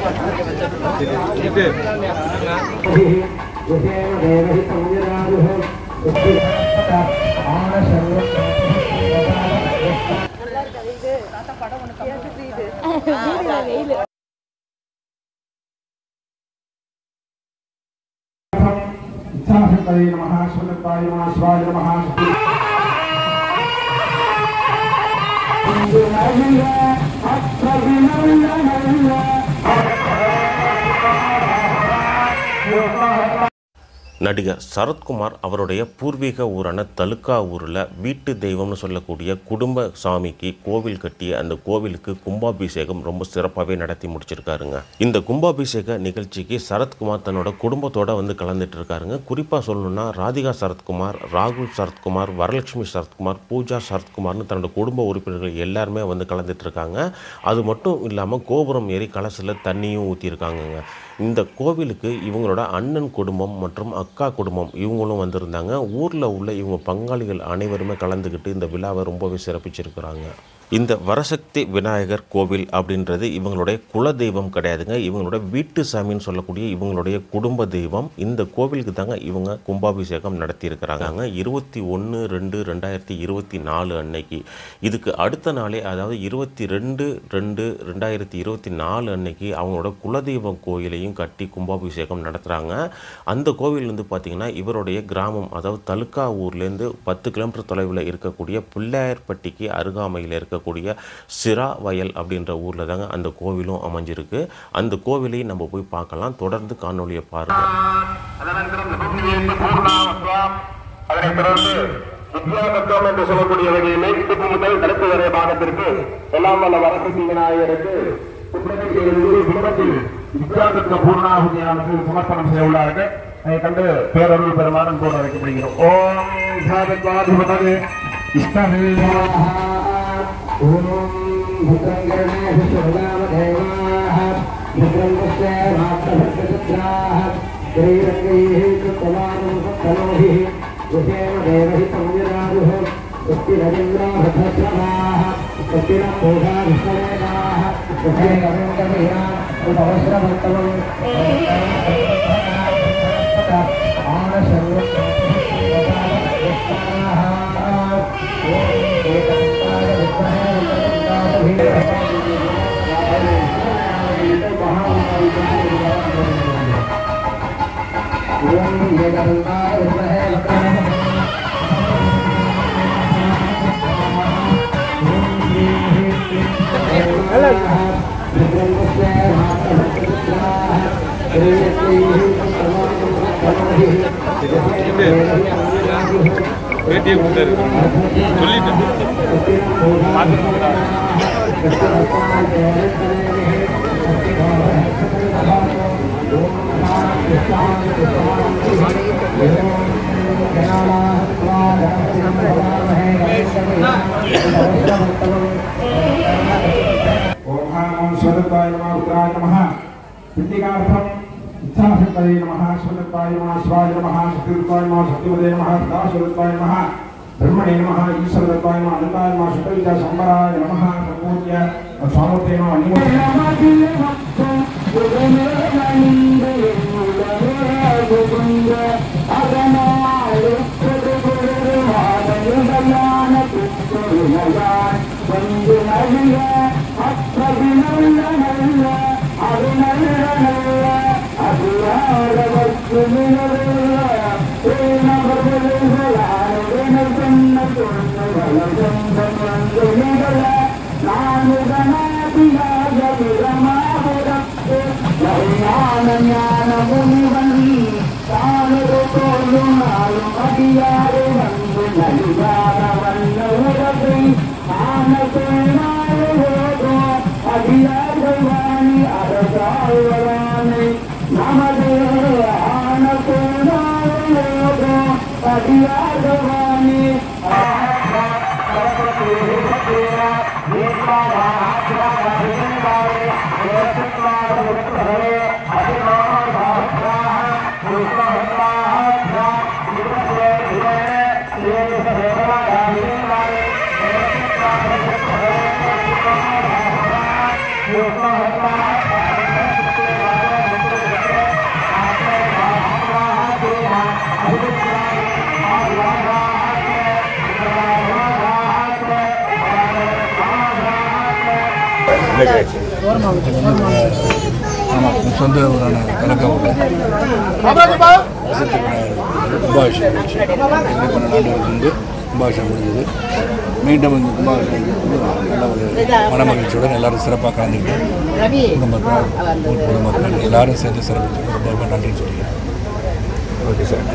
इच्छाशक्तये नमः सुनताय नमः शिवाय नमः நடிகர் சரத்குமார் அவருடைய பூர்வீக ஊரான தலுக்கா ஊரில் வீட்டு தெய்வம்னு சொல்லக்கூடிய குடும்ப சாமிக்கு கோவில் கட்டி அந்த கோவிலுக்கு கும்பாபிஷேகம் ரொம்ப சிறப்பாகவே நடத்தி முடிச்சிருக்காருங்க இந்த கும்பாபிஷேக நிகழ்ச்சிக்கு சரத்குமார் தன்னோட குடும்பத்தோட வந்து கலந்துட்டு இருக்காருங்க குறிப்பாக சொல்லணும்னா ராதிகா சரத்குமார் ராகுல் சரத்குமார் வரலட்சுமி சரத்குமார் பூஜா சரத்குமார்னு தன்னோட குடும்ப உறுப்பினர்கள் எல்லாருமே வந்து கலந்துட்டு இருக்காங்க அது மட்டும் இல்லாமல் கோபுரம் ஏறி கலசில் தண்ணியும் ஊற்றிருக்காங்கங்க இந்த கோவிலுக்கு இவங்களோட அண்ணன் குடும்பம் மற்றும் அக்கா குடும்பம் இவங்களும் வந்திருந்தாங்க ஊரில் உள்ள இவங்க பங்காளிகள் அனைவருமே கலந்துக்கிட்டு இந்த விழாவை ரொம்பவே சிறப்பிச்சிருக்கிறாங்க இந்த வரசக்தி விநாயகர் கோவில் அப்படின்றது இவங்களுடைய குல தெய்வம் கிடையாதுங்க இவங்களோட வீட்டு சாமின்னு சொல்லக்கூடிய இவங்களுடைய குடும்ப தெய்வம் இந்த கோவிலுக்கு தாங்க இவங்க கும்பாபிஷேகம் நடத்தியிருக்கிறாங்க இருபத்தி ஒன்று ரெண்டு ரெண்டாயிரத்தி இருபத்தி நாலு அன்னைக்கு இதுக்கு அடுத்த நாளே அதாவது இருபத்தி ரெண்டு ரெண்டு ரெண்டாயிரத்தி இருபத்தி நாலு அன்னைக்கு அவங்களோட குலதெய்வம் கோயிலையும் கட்டி கும்பாபிஷேகம் நடத்துகிறாங்க அந்த கோவில் வந்து பார்த்திங்கன்னா இவருடைய கிராமம் அதாவது தலுக்கா ஊர்லேருந்து பத்து கிலோமீட்டர் தொலைவில் இருக்கக்கூடிய பிள்ளையார்பட்டிக்கு அருகாமையில் இருக்கக்கூடிய சிரா வயல் அப்படின்ற ஊரில் தாங்க அந்த கோவிலும் அமைஞ்சிருக்கு அந்த கோவிலையும் நம்ம போய் பார்க்கலாம் தொடர்ந்து காணொலியை பாருங்கள் அதனந்தரம் நிபுணர் பூர்ணாவஸ்வாம் அதனைத் தொடர்ந்து வித்யாதத்துவம் என்று சொல்லக்கூடிய வகையிலே இடுப்பு முதல் கருத்து வரை பாகத்திற்கு எல்லாம் வல்ல வரசக்தி விநாயகருக்கு குற்றத்திலிருந்து குடும்பத்தில் வித்யாதத்துவ பூர்ணாகுதியானது சமர்ப்பணம் செய்ய உள்ளார்கள் அதை கண்டு பேரருள் பெருமாறும் கூட வைக்கப்படுகிறோம் ஓம் சாதத்வாதிபதே பேட்டியை கொடுத்தாரு சொல்லிட்டேன் ओम ओम स्वरूपाय नमः रुद्राय नमः पिंडिकार्थम इच्छाशक्तये नमः स्वरूपाय नमः शिवाय नमः शक्तिरूपाय नमः शक्तिपदे नमः दासरूपाय नमः ब्रह्मणे नमः ईश्वररूपाय नमः अनंताय नमः शुक्लविद्या संवराय नमः संपूज्य स्वामूर्ते नमः अनिमोदे ஆமாம் சொந்த ஊரான கலக்காவில் வசதி கும்பாபிஷேகம் வச்சு இது பண்ண நாடுகளுக்கு வந்து கும்பாபிஷேகம் முடிஞ்சது மீண்டும் இந்த கும்பாபிஷேகம் வந்து நல்ல ஒரு மனமகிழ்ச்சியுடன் எல்லாரும் சிறப்பாக கலந்துக்கிட்டு குடும்பத்தார் ஊர் பொதுமக்கள் எல்லாரும் சேர்ந்து சிறப்பிச்சு ரொம்ப ரொம்ப நன்றின்னு சொல்லிக்கிறேன் ஓகே சார்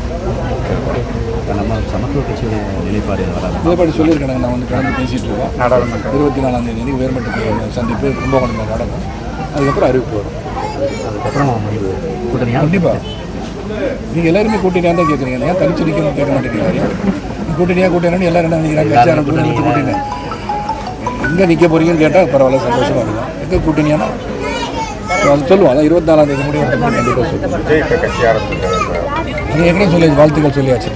நம்ம சமத்துவ கட்சியோட நிலைப்பாடு வராது இதேபடி சொல்லியிருக்கேன் நான் வந்து கலந்து பேசிகிட்டு இருக்கோம் நாடாளுமன்றம் இருபத்தி நாலாம் தேதி உயர்மட்ட சந்திப்பு கும்பகோணம் நடக்கும் அதுக்கப்புறம் அறிவிப்பு வரும் அதுக்கப்புறம் வந்து கூட்டணியாக கண்டிப்பாக நீங்கள் எல்லாருமே கூட்டணியாக தான் கேட்குறீங்க ஏன் தனிச்சு நிற்கணும் கேட்க மாட்டேங்கிறீங்க நீ கூட்டணியாக கூட்டணி எல்லாரும் என்ன நினைக்கிறாங்க கட்சியான கூட்டணி கூட்டணி எங்கே நிற்க போறீங்கன்னு கேட்டால் பரவாயில்ல சந்தோஷமாக இருக்கும் எங்கே கூட்டணியானா அது சொல்லுவோம் அதான் இருபத்தி நாலாம் தேதி முடிவு கண்டிப்பாக சொல்லுவோம் கட்சி ஆரம்பிச்சிருக்காங்க அது ஏற்கனவே சொல்லி வாழ்த்துக்கள் சொல்லியாச்சு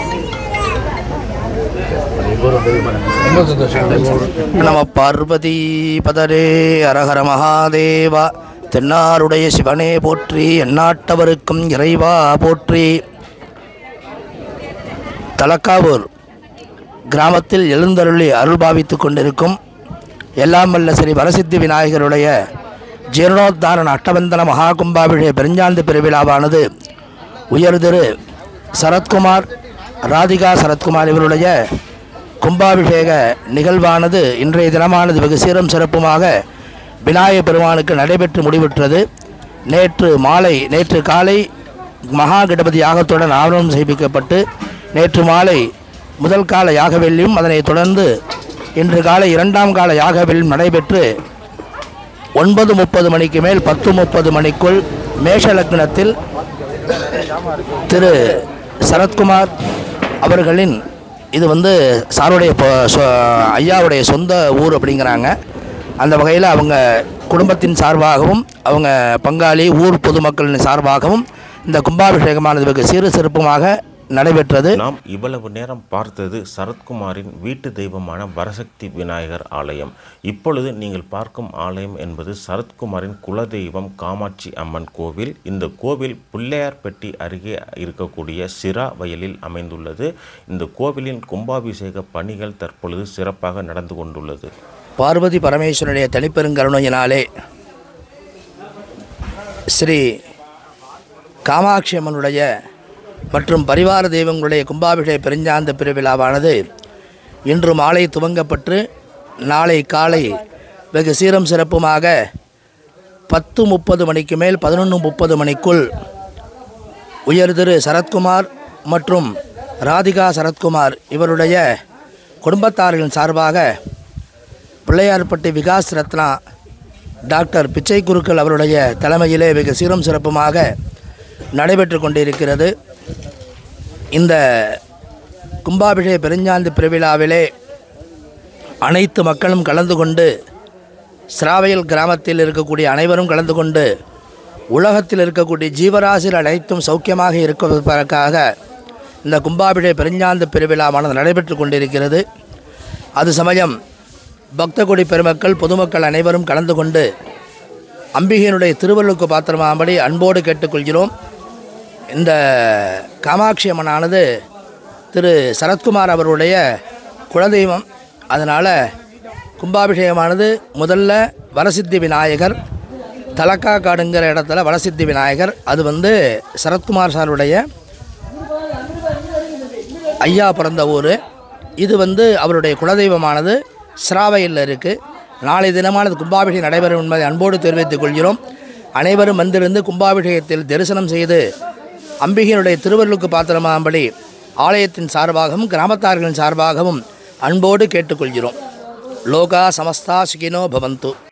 ரொம்ப சந்தோஷம் நம பார்வதி பதரே அரஹர மகாதேவா தென்னாருடைய சிவனே போற்றி எந்நாட்டவருக்கும் இறைவா போற்றி தலக்காவூர் கிராமத்தில் எழுந்தருளி அருள் பாவித்துக் கொண்டிருக்கும் எல்லாம் வல்ல ஸ்ரீ வரசித்தி விநாயகருடைய ஜீர்ணோத்தாரண அட்டவந்தன மகா கும்பாபிஷேக பெருஞ்சாந்து பெருவிழாவானது உயர்திரு சரத்குமார் ராதிகா சரத்குமார் இவருடைய கும்பாபிஷேக நிகழ்வானது இன்றைய தினமானது வெகு சீரம் சிறப்புமாக விநாயகப் பெருமானுக்கு நடைபெற்று முடிவுற்றது நேற்று மாலை நேற்று காலை மகா கணபதி யாகத்துடன் ஆவணம் செய்விக்கப்பட்டு நேற்று மாலை முதல் கால யாகவெல்லியும் அதனைத் தொடர்ந்து இன்று காலை இரண்டாம் கால யாகவெல்லியும் நடைபெற்று ஒன்பது முப்பது மணிக்கு மேல் பத்து முப்பது மணிக்குள் மேஷ லக்னத்தில் திரு சரத்குமார் அவர்களின் இது வந்து சாருடைய பொ- சொ- ஐயாவுடைய சொந்த ஊர் அப்படிங்கிறாங்க அந்த வகையில் அவங்க குடும்பத்தின் சார்பாகவும் அவங்க பங்காளி ஊர் பொதுமக்களின் சார்பாகவும் இந்த கும்பாபிஷேகமானது வெகு சீறு சிறப்புமாக நடைபெற்றது நாம் இவ்வளவு நேரம் பார்த்தது சரத்குமாரின் வீட்டு தெய்வமான வரசக்தி விநாயகர் ஆலயம் இப்பொழுது நீங்கள் பார்க்கும் ஆலயம் என்பது சரத்குமாரின் குலதெய்வம் காமாட்சி அம்மன் கோவில் இந்த கோவில் பிள்ளையார்பட்டி அருகே இருக்கக்கூடிய சிரா வயலில் அமைந்துள்ளது இந்த கோவிலின் கும்பாபிஷேக பணிகள் தற்பொழுது சிறப்பாக நடந்து கொண்டுள்ளது பார்வதி பரமேஸ்வரனுடைய தனிப்பெருங்கருணையினாலே ஸ்ரீ காமாட்சி அம்மனுடைய மற்றும் பரிவார தெய்வங்களுடைய கும்பாபிஷேக பெருஞ்சாந்த பெருவிழாவானது இன்று மாலை துவங்கப்பட்டு நாளை காலை வெகு சீரம் சிறப்புமாக பத்து முப்பது மணிக்கு மேல் பதினொன்று முப்பது மணிக்குள் உயர் திரு சரத்குமார் மற்றும் ராதிகா சரத்குமார் இவருடைய குடும்பத்தார்களின் சார்பாக பிள்ளையார்பட்டி விகாஸ் ரத்னா டாக்டர் பிச்சை குருக்கள் அவருடைய தலைமையிலே வெகு சீரும் சிறப்புமாக நடைபெற்று கொண்டிருக்கிறது இந்த கும்பாபிஷேக பெருஞ்சாந்து பெருவிழாவிலே அனைத்து மக்களும் கலந்து கொண்டு சிராவையல் கிராமத்தில் இருக்கக்கூடிய அனைவரும் கலந்து கொண்டு உலகத்தில் இருக்கக்கூடிய ஜீவராசிகள் அனைத்தும் சௌக்கியமாக இருப்பதற்காக இந்த கும்பாபிஷேக பெருஞ்சாந்து பெருவிழாவானது நடைபெற்று கொண்டிருக்கிறது அது சமயம் பக்தகுடி பெருமக்கள் பொதுமக்கள் அனைவரும் கலந்து கொண்டு அம்பிகையினுடைய திருவள்ளுக்கு பாத்திரமாம்படி அன்போடு கேட்டுக்கொள்கிறோம் இந்த காமாட்சி அம்மனானது திரு சரத்குமார் அவருடைய குலதெய்வம் அதனால் கும்பாபிஷேகமானது முதல்ல வரசித்தி விநாயகர் தலக்கா காடுங்கிற இடத்துல வரசித்தி விநாயகர் அது வந்து சரத்குமார் சாருடைய ஐயா பிறந்த ஊர் இது வந்து அவருடைய குலதெய்வமானது சிராவையில் இருக்குது நாளை தினமானது கும்பாபிஷேகம் நடைபெறும் என்பதை அன்போடு தெரிவித்துக் கொள்கிறோம் அனைவரும் வந்திருந்து கும்பாபிஷேகத்தில் தரிசனம் செய்து அம்பிகையினுடைய திருவருளுக்கு பாத்திரமாகும்படி ஆலயத்தின் சார்பாகவும் கிராமத்தார்களின் சார்பாகவும் அன்போடு கேட்டுக்கொள்கிறோம் லோகா சமஸ்தா சுகினோ பவந்து